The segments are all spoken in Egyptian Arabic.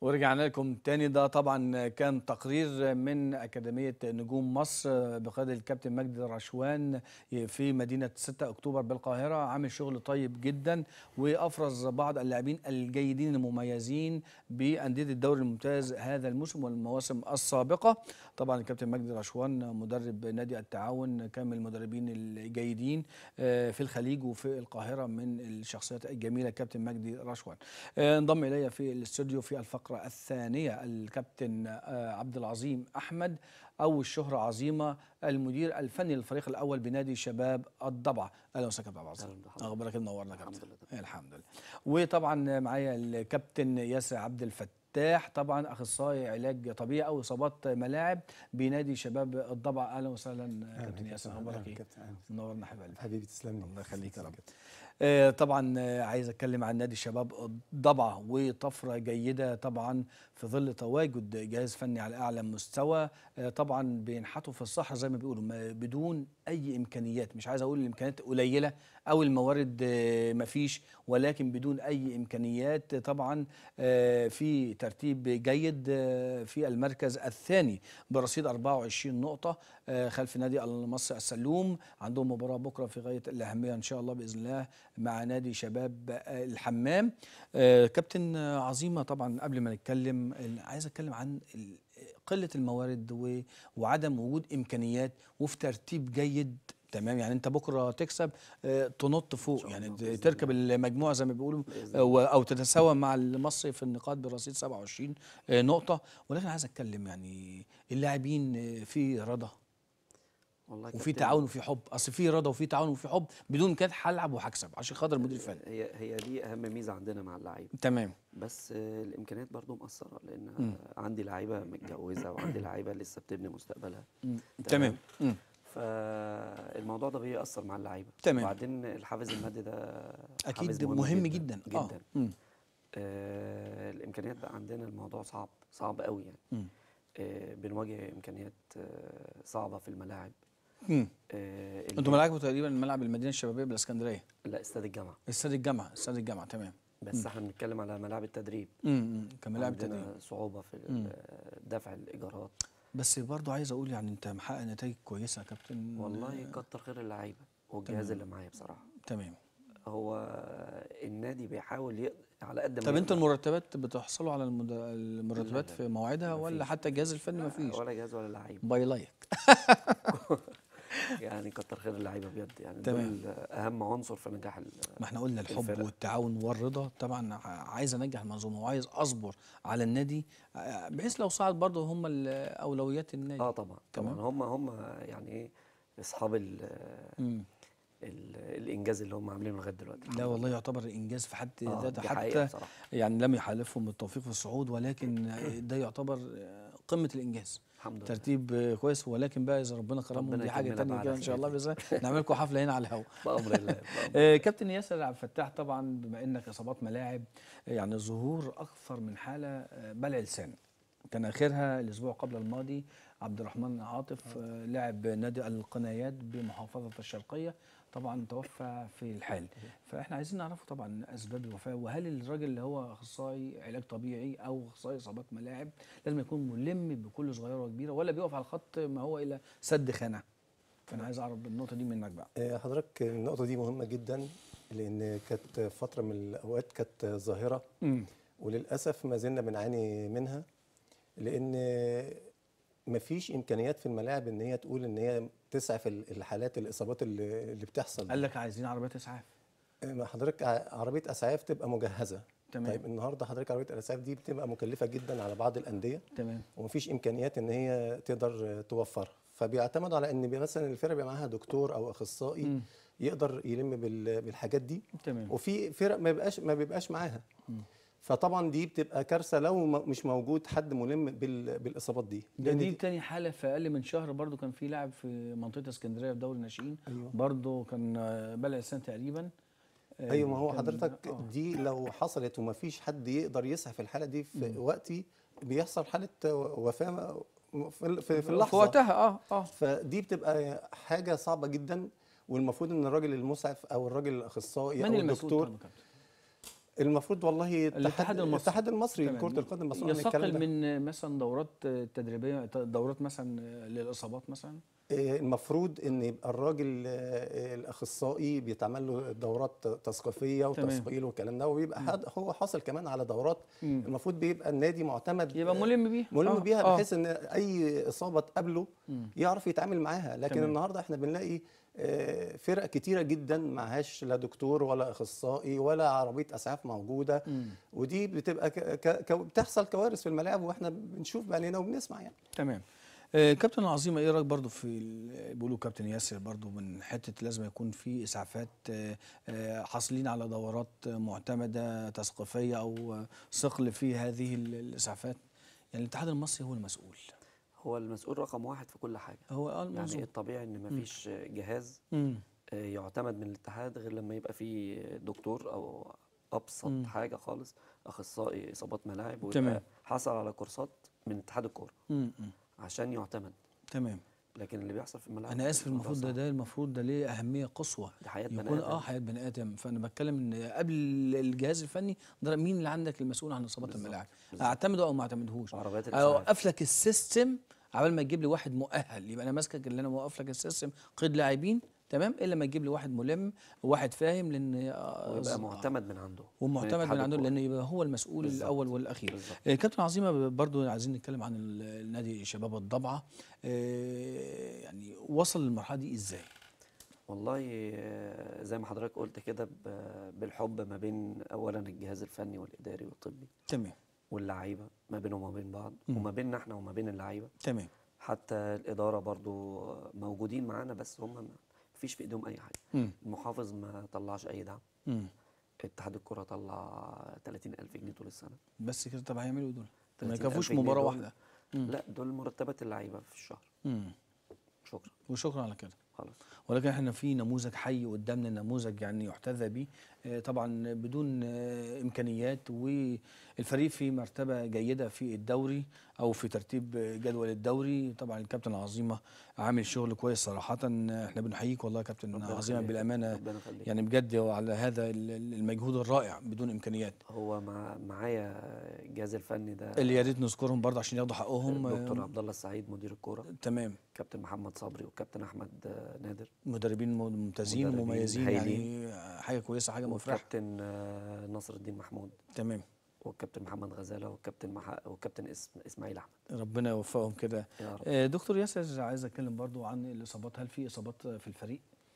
ورجعنا لكم تاني ده طبعا كان تقرير من أكاديمية نجوم مصر بقيادة الكابتن مجدي رشوان في مدينة 6 أكتوبر بالقاهرة عامل شغل طيب جدا وأفرز بعض اللاعبين الجيدين المميزين بأندية الدوري الممتاز هذا الموسم والمواسم السابقة طبعا الكابتن مجدي رشوان مدرب نادي التعاون كان من المدربين الجيدين في الخليج وفي القاهرة من الشخصيات الجميلة كابتن مجدي رشوان انضم إلي في الاستوديو في الفقرة الثانية الكابتن عبد العظيم أحمد أو الشهرة عظيمة المدير الفني للفريق الأول بنادي شباب الضبع أهلا وسهلا كابتن عبد العظيم أخبارك منورنا كابتن الحمد لله الحمد لله وطبعا معايا الكابتن ياسر عبد الفتاح طبعا اخصائي علاج طبيعي او اصابات ملاعب بنادي شباب الضبع اهلا وسهلا كابتن ياسر اخبارك ايه؟ منورنا حبيبي حبيبي تسلم لي الله يخليك يا رب آه، طبعا آه، عايز اتكلم عن نادي الشباب الضبعه وطفره جيده طبعا في ظل تواجد جهاز فني على اعلى مستوى آه، طبعا بينحتوا في الصحراء زي ما بيقولوا ما- بدون اي امكانيات مش عايز اقول الامكانيات قليله او الموارد آه، مفيش ولكن بدون اي امكانيات طبعا آه، في ترتيب جيد آه، في المركز الثاني برصيد 24 نقطه آه، خلف نادي المصري السلوم عندهم مباراه بكره في غايه الاهميه ان شاء الله باذن الله مع نادي شباب آه، الحمام آه، كابتن آه، عظيمه طبعا قبل ما نتكلم آه، عايز اتكلم عن ال- قله الموارد و- وعدم وجود امكانيات وفي ترتيب جيد تمام يعني انت بكره تكسب آه، تنط فوق شاء يعني الله ت- بإذن تركب المجموعه زي ما بيقولوا بإذن آه، و- او تتساوى مع المصري في النقاط برصيد 27 آه، نقطه ولكن عايز اتكلم يعني اللاعبين آه، في رضا والله وفي كابتن، تعاون وفي حب اصل في رضا وفي تعاون وفي حب بدون كده هلعب وهكسب عشان خاطر المدير الفني هي هي دي اهم ميزه عندنا مع اللعيبه تمام بس آه، الامكانيات برضو مقصره لان مم. آه، عندي لعيبه متجوزه وعندي لعيبه لسه بتبني مستقبلها مم. تمام مم. فالموضوع ده بيأثر مع اللعيبه تمام. وبعدين الحافز المادي ده اكيد حافز مهم جدا جدا, آه. جدا. مم. آه الامكانيات بقى عندنا الموضوع صعب صعب قوي يعني مم. آه بنواجه امكانيات آه صعبه في الملاعب مم. آه ال- انتوا ملاعبكم تقريبا ملعب المدينه الشبابيه بالاسكندريه لا استاد الجامعه استاد الجامعه استاد الجامعه تمام بس احنا بنتكلم على ملاعب التدريب امم كملاعب عندنا تانية صعوبه في مم. ال- دفع الايجارات بس برضو عايز اقول يعني انت محقق نتائج كويسه يا كابتن والله كتر خير اللعيبه والجهاز اللي معايا بصراحه تمام هو النادي بيحاول يق... على قد ما طب انتوا يقدر. المرتبات بتحصلوا على المد... المرتبات لا. في موعدها ولا مفيش. حتى الجهاز الفني مفيش ولا جهاز ولا لعيب باي لايك يعني كتر خير اللعيبه بجد يعني تمام. دول اهم عنصر في نجاح ال- ما احنا قلنا الحب الفرق. والتعاون والرضا طبعا ع- عايز انجح المنظومه وعايز اصبر على النادي آه، بحيث لو صعد برضه هم ال- اولويات النادي اه طبعا طبعا تمام. هم هم يعني ايه اصحاب ال مم. ال الانجاز اللي هم عاملينه لغايه دلوقتي لا والله يعتبر انجاز في حد آه، ذاته دي حقيقة حتى بصراحة. يعني لم يحالفهم التوفيق في الصعود ولكن ده يعتبر قمه الانجاز الحمد لله ترتيب كويس ولكن بقى اذا ربنا كرمهم ربنا دي حاجه يكملها تانية بقى كده على ان شاء الله خير. باذن الله نعمل لكم حفله هنا على الهواء بامر الله بأمر آه، كابتن ياسر عبد الفتاح طبعا بما انك اصابات ملاعب آه، يعني ظهور اكثر من حاله آه، بلع لسان كان اخرها الاسبوع قبل الماضي عبد الرحمن عاطف آه، لاعب نادي القنايات بمحافظه الشرقيه طبعا توفى في الحال فاحنا عايزين نعرفه طبعا اسباب الوفاه وهل الراجل اللي هو اخصائي علاج طبيعي او اخصائي اصابات ملاعب لازم يكون ملم بكل صغيره وكبيره ولا بيقف على الخط ما هو الى سد خانه فانا عايز اعرف النقطه دي منك بقى آه، حضرتك النقطة دي مهمة جدا لأن كانت فترة من الأوقات كانت ظاهرة امم وللأسف ما زلنا بنعاني منها لأن مفيش إمكانيات في الملاعب إن هي تقول إن هي تسعف ال- الحالات الإصابات اللي اللي بتحصل قال لك عايزين عربيات اسعاف آه، حضرتك ع- عربية أسعاف تبقى مجهزة تمام. طيب النهارده حضرتك عربية الأسعاف دي بتبقى مكلفة جدا على بعض الأندية تمام ومفيش امكانيات ان هي تقدر توفرها فبيعتمدوا على ان بي- مثلا الفرقه بيبقى معاها دكتور او اخصائي مم. يقدر يلم بال- بالحاجات دي تمام وفي فرق ما بيبقاش ما بيبقاش معاها فطبعا دي بتبقى كارثه لو م- مش موجود حد ملم بال- بالاصابات دي ده لأن دي تاني حالة في أقل من شهر برضو كان في لاعب في منطقة اسكندرية في دوري الناشئين أيوة. برضو كان آه، بلع لسان تقريبا آه، ايوه ما هو كان- حضرتك آه. دي لو حصلت وما فيش حد يقدر يسعف الحاله دي في وقتي بيحصل حاله وفاه في في, في اللحظه في وقتها اه اه فدي بتبقى حاجه صعبه جدا والمفروض ان الراجل المسعف او الراجل الاخصائي من او المسؤول الدكتور طبعاً يا كابتن؟ المفروض والله الاتحاد المصري. الاتحاد المصري تمام. لكره القدم المسؤول عن الكلام يثقل ده. من مثلا دورات تدريبيه دورات مثلا للاصابات مثلا آه، المفروض ان يبقى الراجل آه، الاخصائي بيتعمل له دورات تثقيفيه تمام. وتثقيل والكلام ده وبيبقى حد- هو حاصل كمان على دورات مم. المفروض بيبقى النادي معتمد يبقى ملم بيها ملم آه، بيها آه. بحيث ان اي اصابه تقابله مم. يعرف يتعامل معاها لكن تمام. النهارده احنا بنلاقي آه، فرق كتيره جدا معهاش لا دكتور ولا اخصائي ولا عربيه اسعاف موجوده مم. ودي بتبقى ك... ك... ك... بتحصل كوارث في الملاعب واحنا بنشوف بعينينا وبنسمع يعني تمام آه، كابتن العظيمه ايه رايك برضو في ال- بيقولوا كابتن ياسر برضو من حته لازم يكون في اسعافات آه، آه، حاصلين على دورات معتمده تثقيفيه او آه، ثقل في هذه ال- الاسعافات يعني الاتحاد المصري هو المسؤول هو المسؤول رقم واحد في كل حاجه هو اه يعني المسؤول الطبيعي ان مفيش جهاز مم. آه، يعتمد من الاتحاد غير لما يبقى فيه دكتور او ابسط مم. حاجه خالص اخصائي اصابات ملاعب تمام. ويبقى حصل على كورسات من اتحاد الكوره مم. مم. عشان يعتمد تمام لكن اللي بيحصل في الملاعب انا اسف الموضوع المفروض ده صعب. ده المفروض ده ليه اهميه قصوى دي حياه بني يكون ادم اه حياه بني ادم فانا بتكلم ان قبل الجهاز الفني ده مين اللي عندك المسؤول عن اصابات بالظبط، الملاعب بالظبط. اعتمده او ما اعتمدهوش وعربيات الاسعاف اوقف لك السيستم عبال ما تجيب لي واحد مؤهل يبقى انا ماسكك اللي انا موقف لك السيستم قيد لاعبين تمام الا ما تجيب لي واحد ملم وواحد فاهم لان آه، ويبقى آه، معتمد من عنده ومعتمد من اتحاد عنده الكورة. لان يبقى هو المسؤول بالظبط. الاول والاخير بالظبط. آه، كابتن عظيمه برضو عايزين نتكلم عن ال- النادي شباب الضبعه آه، يعني وصل للمرحله دي ازاي والله آه، زي ما حضرتك قلت كده ب- بالحب ما بين اولا الجهاز الفني والاداري والطبي تمام واللعيبه ما بينهم وما بين بعض مم. وما بيننا احنا وما بين اللعيبه تمام حتى الاداره برضو موجودين معانا بس هم ما فيش في ايديهم اي حاجه مم. المحافظ ما طلعش اي دعم مم. اتحاد الكره طلع 30000 جنيه طول السنه بس كده طب هيعملوا إيه دول ما 30,000 يكفوش جنيه مباراه دول. واحده مم. لا دول مرتبات اللعيبه في الشهر مم. شكرا وشكرا على كده خلاص ولكن احنا في نموذج حي قدامنا نموذج يعني يحتذى به آه، طبعا بدون آه، امكانيات والفريق في مرتبه جيده في الدوري او في ترتيب آه، جدول الدوري طبعا الكابتن العظيمه عامل شغل كويس صراحه آه، احنا بنحييك والله يا كابتن ربنا عظيمه يخليك. بالامانه ربنا يخليك يعني بجد على هذا ال- ال- المجهود الرائع بدون امكانيات هو مع معايا الجهاز الفني ده اللي يا ريت نذكرهم برضه عشان ياخدوا حقهم الدكتور آه، عبد الله السعيد مدير الكوره تمام كابتن محمد صبري وكابتن احمد آه، نادر مدربين ممتازين مدربين ومميزين هايلين. يعني حاجه كويسه حاجه مفرحه والكابتن آه، نصر الدين محمود تمام والكابتن محمد غزاله والكابتن مح... والكابتن اسم... اسماعيل احمد ربنا يوفقهم كده يا رب آه، دكتور ياسر عايز اتكلم برضو عن الاصابات هل في اصابات في الفريق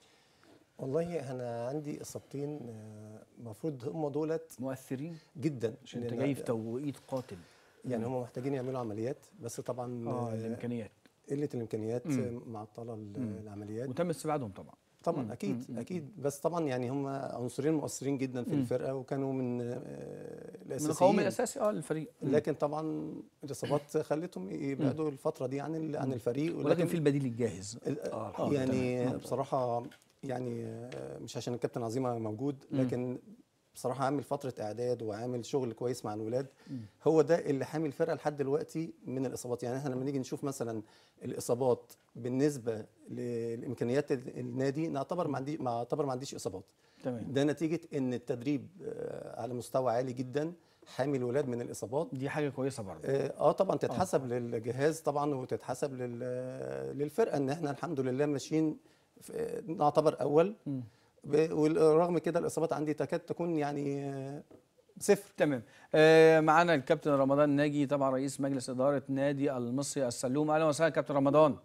والله انا عندي اصابتين آه، المفروض هم دولت مؤثرين جدا عشان انت لأن جاي في توقيت قاتل يعني هم محتاجين يعملوا عمليات بس طبعا اه آه، الامكانيات قله الامكانيات مم. آه، معطله ال- مم. العمليات وتم استبعادهم طبعا طبعا مم. اكيد مم. اكيد بس طبعا يعني هم عنصرين مؤثرين جدا في مم. الفرقه وكانوا من آه، من الاساسيين القوام الاساسي اه للفريق مم. لكن طبعا الاصابات خلتهم يبعدوا الفتره دي عن ال- عن الفريق ولكن في البديل الجاهز ال- اه آه، الحمد لله. يعني الحمد لله. بصراحه يعني آه، مش عشان الكابتن عظيمه موجود مم. لكن بصراحه عامل فتره اعداد وعامل شغل كويس مع الولاد مم. هو ده اللي حامي الفرقه لحد دلوقتي من الاصابات يعني احنا لما نيجي نشوف مثلا الاصابات بالنسبه لامكانيات ال- النادي نعتبر ما عندي ما اعتبر ما عنديش اصابات تمام ده نتيجه ان التدريب آه، على مستوى عالي جدا حامي الولاد من الاصابات دي حاجه كويسه برضو اه آه طبعا تتحسب للجهاز طبعا وتتحسب لل- للفرقه ان احنا الحمد لله ماشيين في- نعتبر اول مم. ب- ورغم كده الاصابات عندي تكاد تكون يعني آه، صفر تمام آه معانا الكابتن رمضان ناجي طبعا رئيس مجلس اداره نادي المصري السلوم اهلا وسهلا كابتن رمضان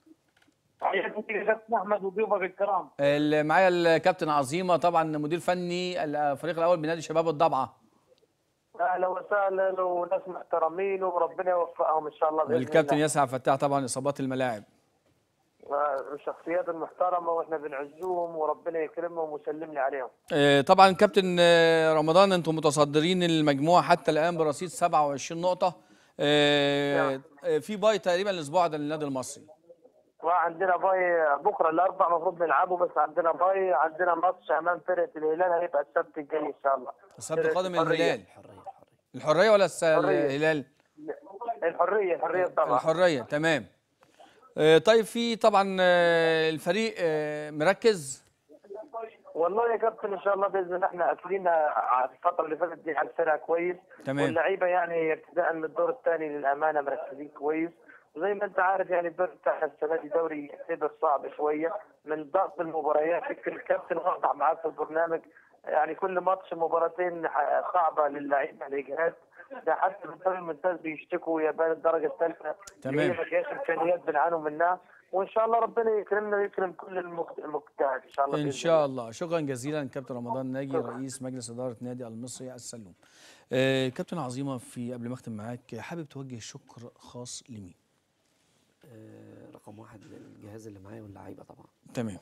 حياكم الله كابتن احمد وضيوفك الكرام ال- معايا الكابتن عظيمه طبعا مدير فني الفريق الاول بنادي شباب الضبعه اهلا وسهلا وناس محترمين وربنا يوفقهم ان شاء الله باذن والكابتن الله ياسر عبد الفتاح طبعا اصابات الملاعب آه، الشخصيات المحترمه واحنا بنعزوهم وربنا يكرمهم ويسلم لي عليهم آه، طبعا كابتن آه، رمضان انتم متصدرين المجموعه حتى الان برصيد 27 نقطه آه، آه، في باي تقريبا الاسبوع ده للنادي المصري وعندنا باي بكره الاربع المفروض نلعبه بس عندنا باي عندنا ماتش امام فرقه الهلال هيبقى السبت الجاي ان شاء الله السبت القادم الحرية. الهلال الحريه الحريه الحريه ولا الس- الحرية. الهلال الحريه الحريه طبعا الحريه تمام آه، طيب في طبعا آه، الفريق آه، مركز و- والله يا كابتن ان شاء الله باذن الله احنا اكلنا على الفتره اللي فاتت دي على الفرقه كويس تمام واللعيبه يعني ابتداء من الدور الثاني للامانه مركزين كويس وزي ما انت عارف يعني الدوري بتاعنا السنه دي دوري يعتبر صعب شويه من ضغط المباريات فكر الكابتن وضح معاك في البرنامج يعني كل ماتش مباراتين ح- صعبه للعيبه الاجهاد ده حتى في الدوري الممتاز بيشتكوا يابان الدرجه الثالثه اللي هي تمام ما فيهاش امكانيات بنعانوا منها وان شاء الله ربنا يكرمنا ويكرم كل المجت- المجتهد ان شاء الله ان بإذن شاء الله شكرا جزيلا كابتن رمضان ناجي رئيس مجلس اداره نادي المصري السلوم آه كابتن عظيمه في قبل ما اختم معاك حابب توجه شكر خاص لمين آه، رقم واحد للجهاز اللي معايا واللعيبه طبعا تمام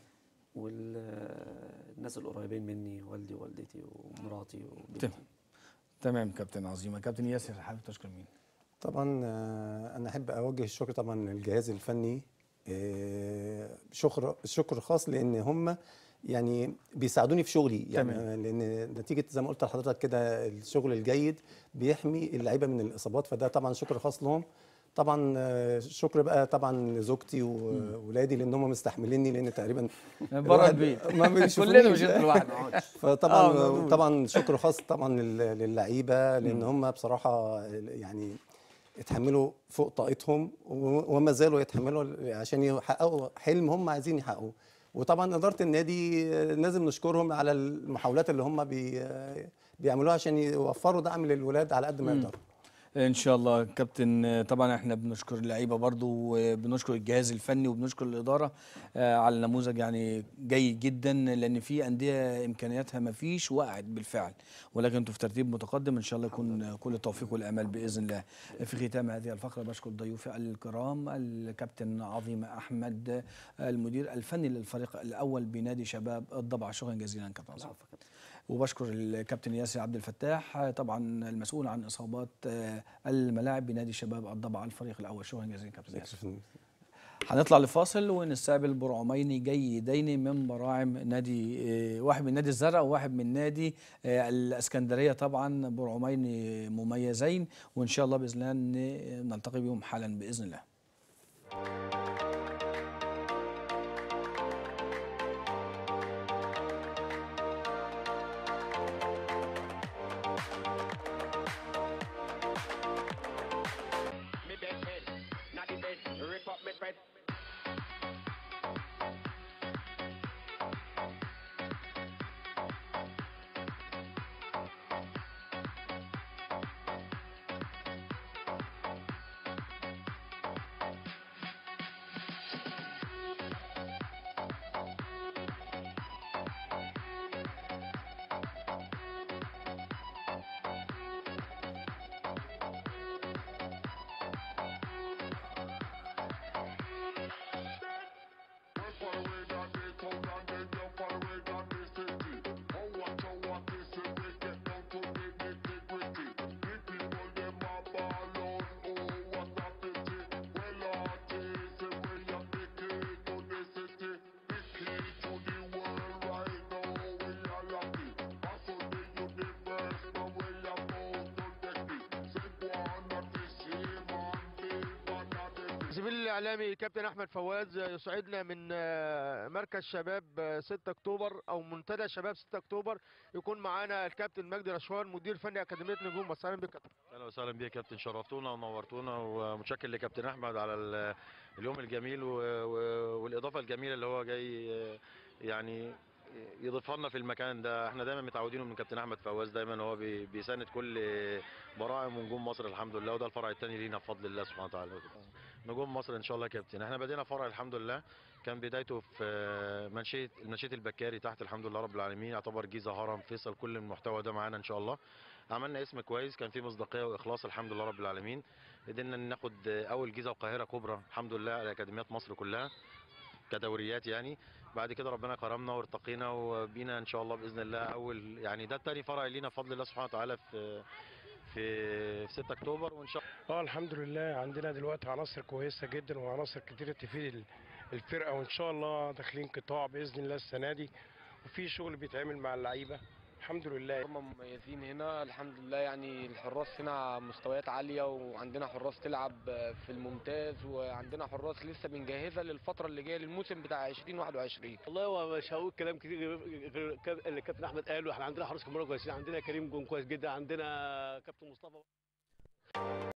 والناس القريبين مني والدي ووالدتي ومراتي وبنتي تمام تمام كابتن عظيمه كابتن ياسر حابب تشكر مين طبعا آه، انا احب اوجه الشكر طبعا للجهاز الفني آه، شكر شكر خاص لان هم يعني بيساعدوني في شغلي يعني تمام. لان نتيجه زي ما قلت لحضرتك كده الشغل الجيد بيحمي اللعيبه من الاصابات فده طبعا شكر خاص لهم طبعا آه، شكر بقى طبعا لزوجتي وولادي لان هم مستحمليني لان تقريبا بره الواحد البيت ما كلنا بيشوفونيش. مش انت لوحدك فطبعا آه، موجود. طبعا شكر خاص طبعا لل- للعيبه لان هم بصراحه يعني اتحملوا فوق طاقتهم و- وما زالوا يتحملوا عشان يحققوا حلم هم عايزين يحققوه وطبعا اداره النادي لازم نشكرهم على المحاولات اللي هم بي بيعملوها عشان يوفروا دعم للولاد على قد ما مم. يقدروا ان شاء الله كابتن طبعا احنا بنشكر اللعيبه برضو وبنشكر الجهاز الفني وبنشكر الاداره آه، على نموذج يعني جيد جدا لان في انديه امكانياتها ما فيش وقعت بالفعل ولكن انتوا في ترتيب متقدم ان شاء الله يكون كل التوفيق والامل باذن الله في ختام هذه الفقره بشكر ضيوفي الكرام الكابتن عظيم احمد المدير الفني للفريق الاول بنادي شباب الضبع شكرا جزيلا كابتن عظيم العفو يا كابتن. وبشكر الكابتن ياسر عبد الفتاح آه، طبعا المسؤول عن اصابات آه، الملاعب بنادي شباب الضبع الفريق الاول شكرا جزيلا كابتن ياسر هنطلع لفاصل ونستقبل برعمين جيدين من براعم نادي آه، واحد من نادي الزرع وواحد من نادي آه، الاسكندريه طبعا برعمين مميزين وان شاء الله باذن الله ن- نلتقي بهم حالا باذن الله me best friend, not the best, rip up me friend. زميلي الاعلامي كابتن احمد فواز يسعدنا من آه، مركز شباب آه، 6 اكتوبر او منتدى شباب 6 اكتوبر يكون معانا الكابتن مجدي رشوان مدير فني اكاديميه نجوم مصر اهلا بك يا كابتن. اهلا وسهلا بيك يا كابتن شرفتونا ونورتونا ومتشكر لكابتن احمد على ال- اليوم الجميل و- و- والاضافه الجميله اللي هو جاي آه، يعني يضيفها لنا في المكان ده احنا دايما متعودين من كابتن احمد فواز دايما هو بي- بيساند كل براعم ونجوم مصر الحمد لله وده الفرع الثاني لينا بفضل الله سبحانه وتعالى نجوم مصر ان شاء الله يا كابتن احنا بدينا فرع الحمد لله كان بدايته في آه، منشيه المنشيه البكاري تحت الحمد لله رب العالمين يعتبر جيزه هرم فيصل كل المحتوى ده معانا ان شاء الله عملنا اسم كويس كان فيه مصداقيه واخلاص الحمد لله رب العالمين قدرنا ناخد اول جيزه وقاهره كبرى الحمد لله على اكاديميات مصر كلها كدوريات يعني بعد كده ربنا كرمنا وارتقينا وبينا ان شاء الله باذن الله اول يعني ده التاني فرع لينا بفضل الله سبحانه وتعالى في في في 6 اكتوبر وان شاء اه الحمد لله عندنا دلوقتي عناصر كويسه جدا وعناصر كتيره تفيد ال- الفرقه وان شاء الله داخلين قطاع باذن الله السنه دي وفي شغل بيتعمل مع اللعيبه الحمد لله هم مميزين هنا الحمد لله يعني الحراس هنا مستويات عالية وعندنا حراس تلعب في الممتاز وعندنا حراس لسه بنجهزها للفترة اللي جاية للموسم بتاع 2021 والله هو مش هقول كلام كتير غير غير كاب- اللي كابتن احمد قاله احنا عندنا حراس كاميرا كويسين عندنا كريم جون كويس جدا عندنا كابتن مصطفى